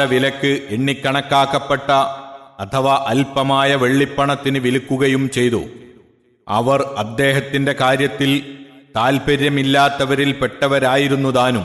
വിലക്ക് എണ്ണിക്കണക്കാക്കപ്പെട്ട അഥവാ അല്പമായ വെള്ളിപ്പണത്തിന് വിൽക്കുകയും ചെയ്തു അവർ അദ്ദേഹത്തിന്റെ കാര്യത്തിൽ താൽപ്പര്യമില്ലാത്തവരിൽ പെട്ടവരായിരുന്നു താനും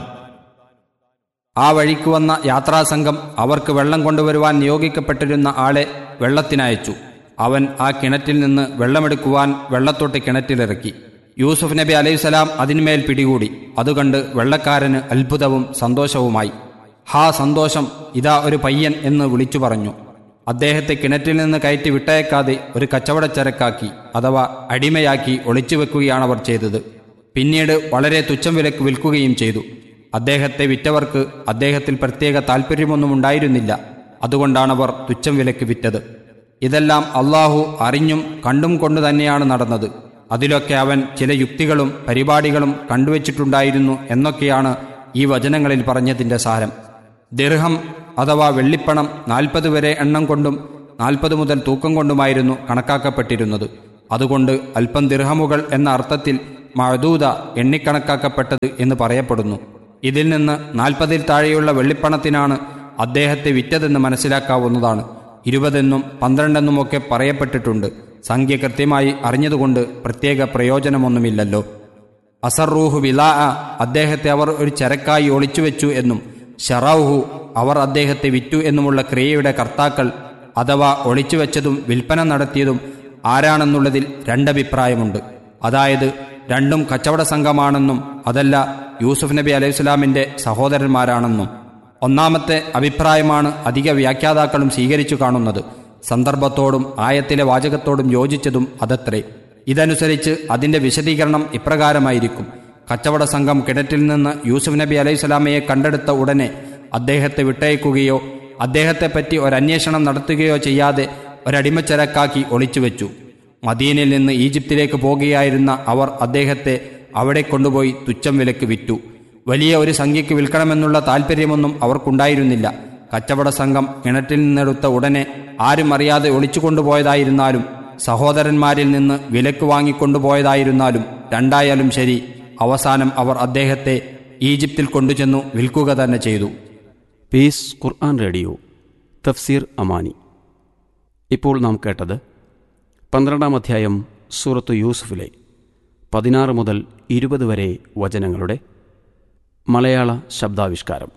ആ വഴിക്ക് വന്ന യാത്രാസംഘം അവർക്ക് വെള്ളം കൊണ്ടുവരുവാൻ നിയോഗിക്കപ്പെട്ടിരുന്ന ആളെ വെള്ളത്തിനയച്ചു അവൻ ആ കിണറ്റിൽ നിന്ന് വെള്ളമെടുക്കുവാൻ വെള്ളത്തൊട്ട് കിണറ്റിലിറക്കി യൂസുഫ് നബി അലൈഹിസ്സലാം അതിന്മേൽ പിടികൂടി അതുകണ്ട് വെള്ളക്കാരന് അത്ഭുതവും സന്തോഷവുമായി ഹാ സന്തോഷം ഇതാ ഒരു പയ്യൻ എന്ന് വിളിച്ചു പറഞ്ഞു അദ്ദേഹത്തെ കിണറ്റിൽ നിന്ന് കയറ്റി വിട്ടയക്കാതെ ഒരു കച്ചവടച്ചരക്കാക്കി അഥവാ അടിമയാക്കി ഒളിച്ചു വെക്കുകയാണവർ ചെയ്തത് പിന്നീട് വളരെ തുച്ഛം വിലക്ക് വിൽക്കുകയും ചെയ്തു അദ്ദേഹത്തെ വിറ്റവർക്ക് അദ്ദേഹത്തിൽ പ്രത്യേക താൽപ്പര്യമൊന്നും ഉണ്ടായിരുന്നില്ല അതുകൊണ്ടാണവർ തുച്ഛം വിലക്ക് വിറ്റത് ഇതെല്ലാം അള്ളാഹു അറിഞ്ഞും കണ്ടും കൊണ്ട് തന്നെയാണ് നടന്നത് അതിലൊക്കെ അവൻ ചില യുക്തികളും പരിപാടികളും കണ്ടുവച്ചിട്ടുണ്ടായിരുന്നു എന്നൊക്കെയാണ് ഈ വചനങ്ങളിൽ പറഞ്ഞതിൻ്റെ സാരം ദിർഹം അഥവാ വെള്ളിപ്പണം നാൽപ്പത് വരെ എണ്ണം കൊണ്ടും നാൽപ്പത് മുതൽ തൂക്കം കൊണ്ടുമായിരുന്നു കണക്കാക്കപ്പെട്ടിരുന്നത് അതുകൊണ്ട് അല്പം ദിർഹമുകൾ എന്ന അർത്ഥത്തിൽ മഴദൂത എണ്ണിക്കണക്കാക്കപ്പെട്ടത് എന്ന് പറയപ്പെടുന്നു ഇതിൽ നിന്ന് നാൽപ്പതിൽ താഴെയുള്ള വെള്ളിപ്പണത്തിനാണ് അദ്ദേഹത്തെ വിറ്റതെന്ന് മനസ്സിലാക്കാവുന്നതാണ് ഇരുപതെന്നും പന്ത്രണ്ടെന്നുമൊക്കെ പറയപ്പെട്ടിട്ടുണ്ട് സംഖ്യ കൃത്യമായി അറിഞ്ഞതുകൊണ്ട് പ്രത്യേക പ്രയോജനമൊന്നുമില്ലല്ലോ അസറൂഹു വിലാ അദ്ദേഹത്തെ അവർ ഒരു ചരക്കായി ഒളിച്ചുവെച്ചു എന്നും ഷറൌഹു അവർ അദ്ദേഹത്തെ വിറ്റു എന്നുമുള്ള ക്രിയയുടെ കർത്താക്കൾ അഥവാ ഒളിച്ചുവെച്ചതും വിൽപ്പന നടത്തിയതും ആരാണെന്നുള്ളതിൽ രണ്ടഭിപ്രായമുണ്ട് അതായത് രണ്ടും കച്ചവട സംഘമാണെന്നും അതല്ല യൂസുഫ് നബി അലൈഹിസ്ലാമിന്റെ സഹോദരന്മാരാണെന്നും ഒന്നാമത്തെ അഭിപ്രായമാണ് അധിക വ്യാഖ്യാതാക്കളും സ്വീകരിച്ചു കാണുന്നത് സന്ദർഭത്തോടും ആയത്തിലെ വാചകത്തോടും യോജിച്ചതും അതത്രേ ഇതനുസരിച്ച് അതിന്റെ വിശദീകരണം ഇപ്രകാരമായിരിക്കും കച്ചവട സംഘം കിണറ്റിൽ നിന്ന് യൂസുഫ് നബി അലൈഹി സ്വലാമയെ കണ്ടെടുത്ത ഉടനെ അദ്ദേഹത്തെ വിട്ടയക്കുകയോ അദ്ദേഹത്തെപ്പറ്റി ഒരന്വേഷണം നടത്തുകയോ ചെയ്യാതെ ഒരടിമച്ചരക്കാക്കി ഒളിച്ചുവെച്ചു മദീനയിൽ നിന്ന് ഈജിപ്തിലേക്ക് പോകുകയായിരുന്ന അവർ അദ്ദേഹത്തെ അവിടെ കൊണ്ടുപോയി തുച്ഛം വിലക്ക് വിറ്റു വലിയ ഒരു സംഖ്യയ്ക്ക് വിൽക്കണമെന്നുള്ള താല്പര്യമൊന്നും അവർക്കുണ്ടായിരുന്നില്ല കച്ചവട സംഘം കിണറ്റിൽ നിന്നെടുത്ത ഉടനെ ആരും അറിയാതെ ഒളിച്ചു കൊണ്ടുപോയതായിരുന്നാലും സഹോദരന്മാരിൽ നിന്ന് വിലക്ക് വാങ്ങിക്കൊണ്ടുപോയതായിരുന്നാലും രണ്ടായാലും ശരി അവസാനം അവർ അദ്ദേഹത്തെ ഈജിപ്തിൽ കൊണ്ടുചെന്നു വിൽക്കുക തന്നെ ചെയ്തു പീസ് ഖുർആൻ റേഡിയോ തഫ്സീർ അമാനി ഇപ്പോൾ നാം കേട്ടത് പന്ത്രണ്ടാം അധ്യായം സൂറത്ത് യൂസുഫിലെ പതിനാറ് മുതൽ ഇരുപത് വരെ വചനങ്ങളുടെ മലയാള ശബ്ദാവിഷ്കാരം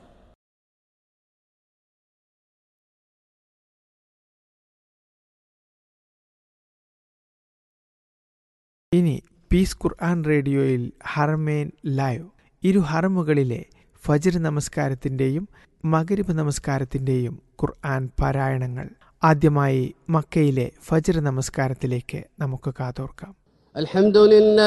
ഇനി പീസ് ഖുർആൻ റേഡിയോയിൽ ഹർമേൻ ലൈവ് ഇരു ഹറമുകളിലെ ഫജർ നമസ്കാരത്തിന്റെയും മകരിബ് നമസ്കാരത്തിന്റെയും ഖുർആൻ പാരായണങ്ങൾ ആദ്യമായി മക്കയിലെ ഫജർ നമസ്കാരത്തിലേക്ക് നമുക്ക് കാതോർക്കാം الحمد لله